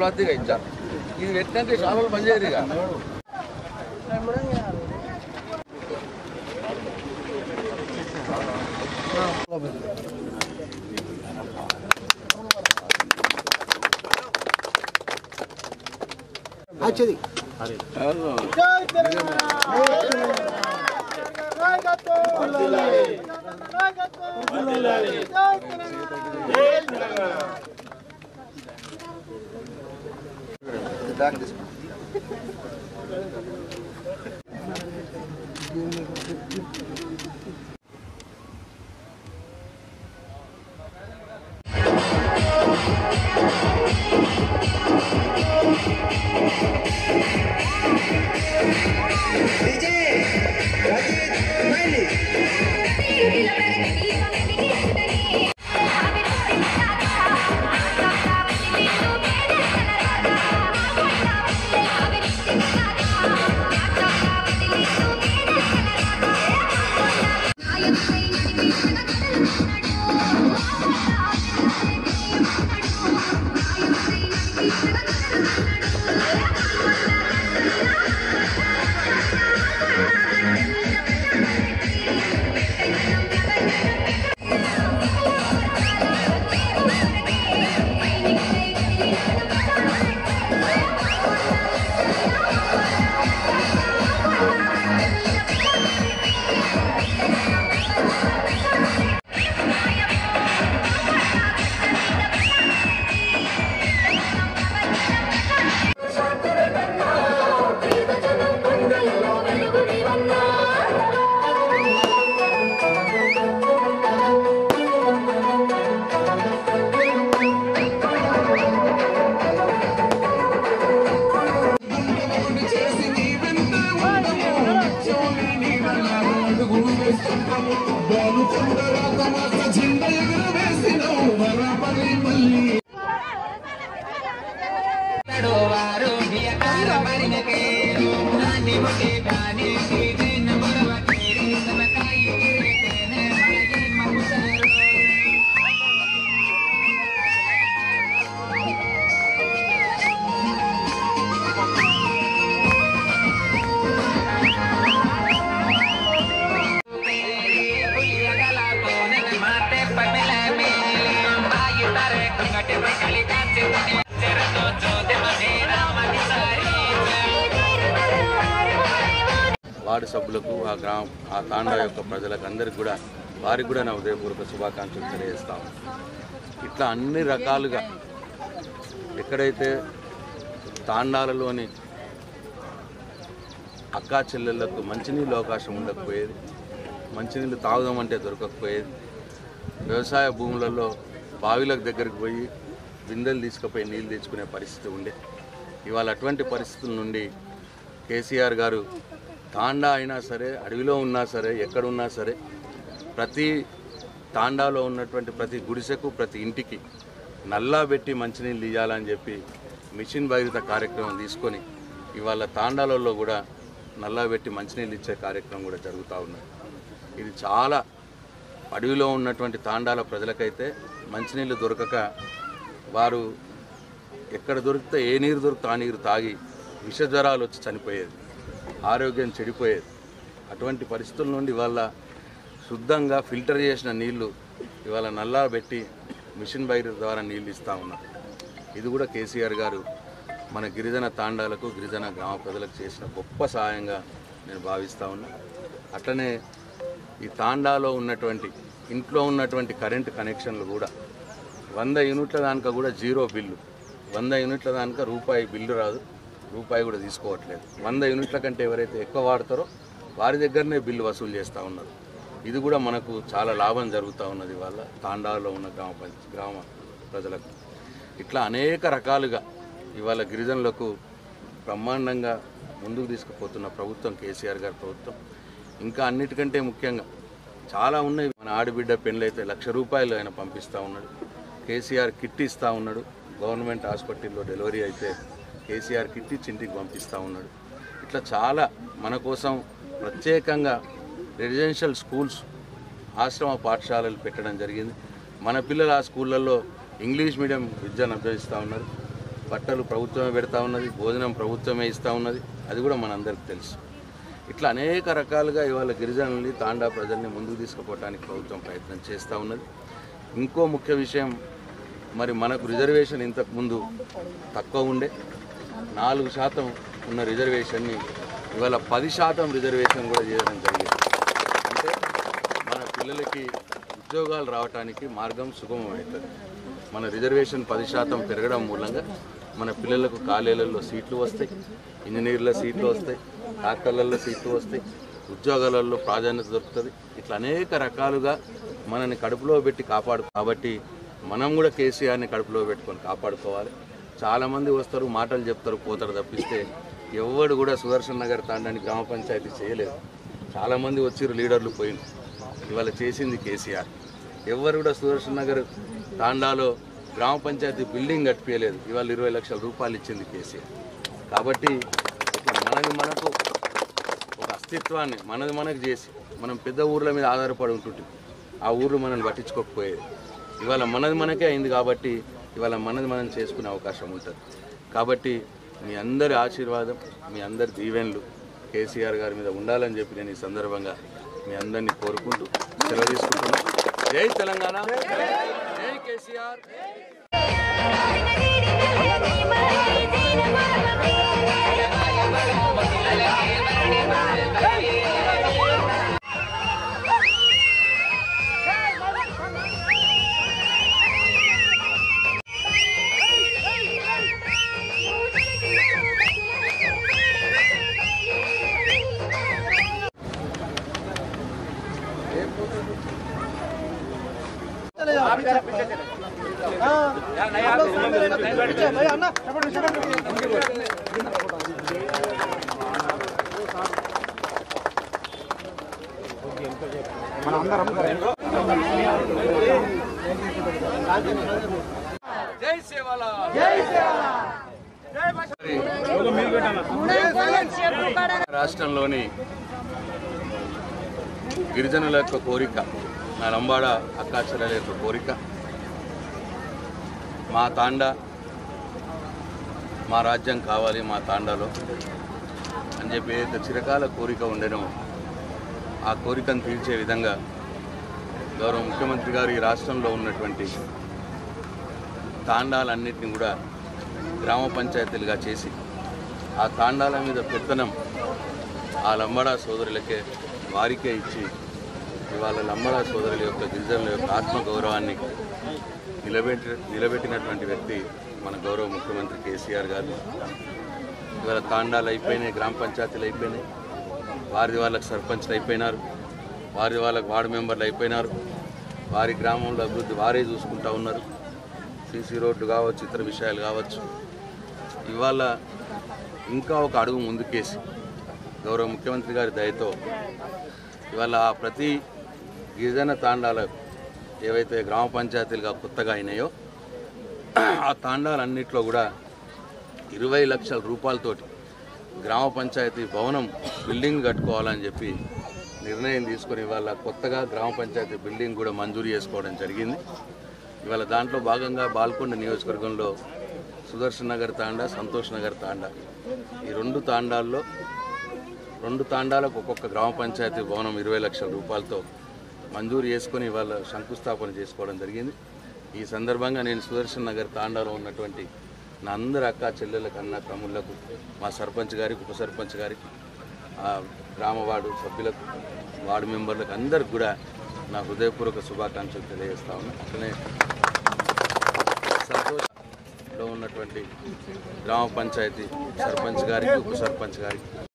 బాధ్యతగా ఇచ్చారు ఇది పెట్టినాక షాపులు పనిచేయరు ఇక వచ్చేది వార్డు సభ్యులకు ఆ గ్రామం ఆ తాండా యొక్క ప్రజలకు అందరికి కూడా వారికి కూడా నా ఉదయపూర్వక శుభాకాంక్షలు తెలియజేస్తాం ఇట్లా అన్ని రకాలుగా ఎక్కడైతే తాండాలలోని అక్కా చెల్లెళ్లకు మంచినీళ్ళు అవకాశం ఉండకపోయేది మంచినీళ్ళు తాగుదామంటే దొరకకపోయేది వ్యవసాయ భూములలో బావిలకు దగ్గరికి పోయి బిందెలు తీసుకుపోయి నీళ్ళు తెచ్చుకునే పరిస్థితి ఉండే ఇవాళ అటువంటి పరిస్థితుల నుండి కేసీఆర్ గారు తాండా అయినా సరే అడవిలో ఉన్నా సరే ఎక్కడ ఉన్నా సరే ప్రతి తాండాలో ఉన్నటువంటి ప్రతి గుడిసెకు ప్రతి ఇంటికి నల్లా పెట్టి మంచినీళ్ళు ఇవ్వాలని చెప్పి మిషన్ భగీరథ కార్యక్రమం తీసుకొని ఇవాళ తాండాలలో కూడా నల్లా పెట్టి మంచినీళ్ళు ఇచ్చే కార్యక్రమం కూడా జరుగుతూ ఉన్నది ఇది చాలా అడవిలో ఉన్నటువంటి తాండాల ప్రజలకైతే మంచినీళ్ళు దొరకక వారు ఎక్కడ దొరికితే ఏ నీరు దొరికితే ఆ నీరు తాగి విష జ్వరాలు వచ్చి చనిపోయేది ఆరోగ్యం చెడిపోయేది అటువంటి పరిస్థితుల నుండి ఇవాళ శుద్ధంగా ఫిల్టర్ చేసిన నీళ్లు ఇవాళ నల్లా పెట్టి మిషన్ బైర్ ద్వారా నీళ్ళు ఇస్తూ ఉన్నారు ఇది కూడా కేసీఆర్ గారు మన గిరిజన తాండాలకు గిరిజన గ్రామ ప్రజలకు చేసిన గొప్ప సహాయంగా నేను భావిస్తూ ఉన్నా అట్లనే ఈ తాండాలో ఉన్నటువంటి ఇంట్లో ఉన్నటువంటి కరెంటు కనెక్షన్లు కూడా వంద యూనిట్ల దానిక కూడా జీరో బిల్లు వంద యూనిట్ల దానిక రూపాయి బిల్లు రాదు రూపాయి కూడా తీసుకోవట్లేదు వంద యూనిట్ల కంటే ఎవరైతే ఎక్కువ వాడతారో వారి దగ్గరనే బిల్లు వసూలు చేస్తూ ఉన్నారు ఇది కూడా మనకు చాలా లాభం జరుగుతూ ఉన్నది వాళ్ళ తాండాలో ఉన్న గ్రామ పంచ గ్రామ ప్రజలకు ఇట్లా అనేక రకాలుగా ఇవాళ గిరిజనులకు బ్రహ్మాండంగా ముందుకు తీసుకుపోతున్న ప్రభుత్వం కేసీఆర్ గారి ప్రభుత్వం ఇంకా అన్నిటికంటే ముఖ్యంగా చాలా ఉన్నాయి మన ఆడబిడ్డ పెళ్ళైతే లక్ష రూపాయలు ఆయన పంపిస్తూ ఉన్నాడు కేసీఆర్ కిట్ ఇస్తూ ఉన్నాడు గవర్నమెంట్ హాస్పిటల్లో డెలివరీ అయితే కేసీఆర్ కిట్ ఇచ్చి ఇంటికి పంపిస్తూ ఉన్నాడు ఇట్లా చాలా మన కోసం ప్రత్యేకంగా రెసిడెన్షియల్ స్కూల్స్ ఆశ్రమ పాఠశాలలు పెట్టడం జరిగింది మన పిల్లలు ఆ స్కూళ్ళల్లో ఇంగ్లీష్ మీడియం విద్యను అభ్యసిస్తూ ఉన్నారు బట్టలు ప్రభుత్వమే పెడతా ఉన్నది భోజనం ప్రభుత్వమే ఇస్తూ ఉన్నది అది కూడా మనందరికీ తెలుసు ఇట్లా అనేక రకాలుగా ఇవాళ గిరిజనుల్ని తాండా ప్రజల్ని ముందుకు తీసుకుపోవడానికి ప్రభుత్వం ప్రయత్నం చేస్తూ ఉన్నది ఇంకో ముఖ్య విషయం మరి మనకు రిజర్వేషన్ ఇంతకు ముందు తక్కువ ఉండే నాలుగు శాతం ఉన్న రిజర్వేషన్ని ఇవాళ పది శాతం రిజర్వేషన్ కూడా చేయడం జరిగింది అంటే మన పిల్లలకి ఉద్యోగాలు రావడానికి మార్గం సుగమమవుతుంది మన రిజర్వేషన్ పది శాతం పెరగడం మూలంగా మన పిల్లలకు కాలేజీలలో సీట్లు వస్తాయి ఇంజనీర్ల సీట్లు వస్తాయి డాక్టర్లలో సీట్లు వస్తాయి ఉద్యోగాలలో ప్రాధాన్యత దొరుకుతుంది ఇట్లా అనేక రకాలుగా మనని కడుపులో పెట్టి కాపాడు కాబట్టి మనం కూడా కేసీఆర్ని కడుపులో పెట్టుకొని కాపాడుకోవాలి చాలామంది వస్తారు మాటలు చెప్తారు పోతారు తప్పిస్తే ఎవడు కూడా సుదర్శన్ నగర్ తాండాని గ్రామ పంచాయతీ చేయలేదు చాలామంది వచ్చిర్రు లీడర్లు పోయింది ఇవాళ చేసింది కేసీఆర్ ఎవరు కూడా సుదర్శన్ నగర్ తాండాలో గ్రామ పంచాయతీ బిల్డింగ్ కట్టిపోయలేదు ఇవాళ ఇరవై లక్షల రూపాయలు ఇచ్చింది కేసీఆర్ కాబట్టి ఇట్లా మనది మనకు ఒక అస్తిత్వాన్ని మనది మనకు చేసి మనం పెద్ద ఊర్ల మీద ఆధారపడి ఉంటుంటే ఆ ఊర్లు మనల్ని పట్టించుకోకపోయేది ఇవాళ మనది మనకే అయింది కాబట్టి ఇవాళ మనది మనం చేసుకునే అవకాశం ఉంటుంది కాబట్టి మీ అందరి ఆశీర్వాదం మీ అందరి దీవెనలు కేసీఆర్ గారి మీద ఉండాలని చెప్పి నేను ఈ సందర్భంగా మీ అందరినీ కోరుకుంటూ సెలవు తీసుకుంటున్నాను జై తెలంగాణ జై కేసీఆర్ జై సేవాల రాష్ట్రంలోని గిరిజనుల యొక్క కోరిక నా లంబాడ అక్కాచెల్లెల యొక్క కోరిక మా తాండా మా రాజ్యం కావాలి మా తాండాలో అని చెప్పి ఏదైతే చిరకాల కోరిక ఉండేనో ఆ కోరికను తీర్చే విధంగా గౌరవ ముఖ్యమంత్రి గారు ఈ రాష్ట్రంలో ఉన్నటువంటి తాండాలన్నింటినీ కూడా గ్రామ పంచాయతీలుగా చేసి ఆ తాండాల మీద పెత్తనం ఆ లంబడా సోదరులకే వారికే ఇచ్చి ఇవాళ లంబడా సోదరుల యొక్క గిరిజనుల యొక్క ఆత్మగౌరవాన్ని నిలబెట్టి నిలబెట్టినటువంటి వ్యక్తి మన గౌరవ ముఖ్యమంత్రి కేసీఆర్ గారు ఇవాళ తాండాలు అయిపోయినాయి గ్రామ పంచాయతీలు అయిపోయినాయి వారి వాళ్ళకి సర్పంచ్లు అయిపోయినారు వారి వాళ్ళకి వార్డు మెంబర్లు అయిపోయినారు వారి గ్రామంలో అభివృద్ధి వారే చూసుకుంటా ఉన్నారు సీసీ రోడ్లు కావచ్చు ఇతర విషయాలు కావచ్చు ఇవాళ ఇంకా ఒక అడుగు ముందుకేసి గౌరవ ముఖ్యమంత్రి గారి దయతో ఇవాళ ఆ ప్రతి గిరిజన తాండాల ఏవైతే గ్రామ పంచాయతీలుగా కొత్తగా అయినాయో ఆ తాండాలన్నింటిలో కూడా ఇరవై లక్షల రూపాయలతోటి గ్రామ పంచాయతీ భవనం బిల్డింగ్ కట్టుకోవాలని చెప్పి నిర్ణయం తీసుకొని ఇవాళ కొత్తగా గ్రామ పంచాయతీ బిల్డింగ్ కూడా మంజూరు చేసుకోవడం జరిగింది ఇవాళ దాంట్లో భాగంగా బాల్కొండ నియోజకవర్గంలో సుదర్శన్ నగర్ తాండా సంతోష్ నగర్ తాండా ఈ రెండు తాండాల్లో రెండు తాండాలకు ఒక్కొక్క గ్రామ పంచాయతీ భవనం ఇరవై లక్షల రూపాయలతో మంజూరు చేసుకొని ఇవాళ శంకుస్థాపన చేసుకోవడం జరిగింది ఈ సందర్భంగా నేను సుదర్శన్ నగర్ తాండాలో ఉన్నటువంటి నా అందరి అక్క చెల్లెళ్ళకు అన్న తమ్ముళ్లకు మా సర్పంచ్ గారికి ఉప సర్పంచ్ గారికి ఆ గ్రామ వార్డు సభ్యులకు వార్డు మెంబర్లకు అందరికి కూడా నా హృదయపూర్వక శుభాకాంక్షలు తెలియజేస్తా ఉన్నా అట్లనే సంతోషంలో ఉన్నటువంటి గ్రామ పంచాయతీ సర్పంచ్ గారికి ఉప సర్పంచ్ గారికి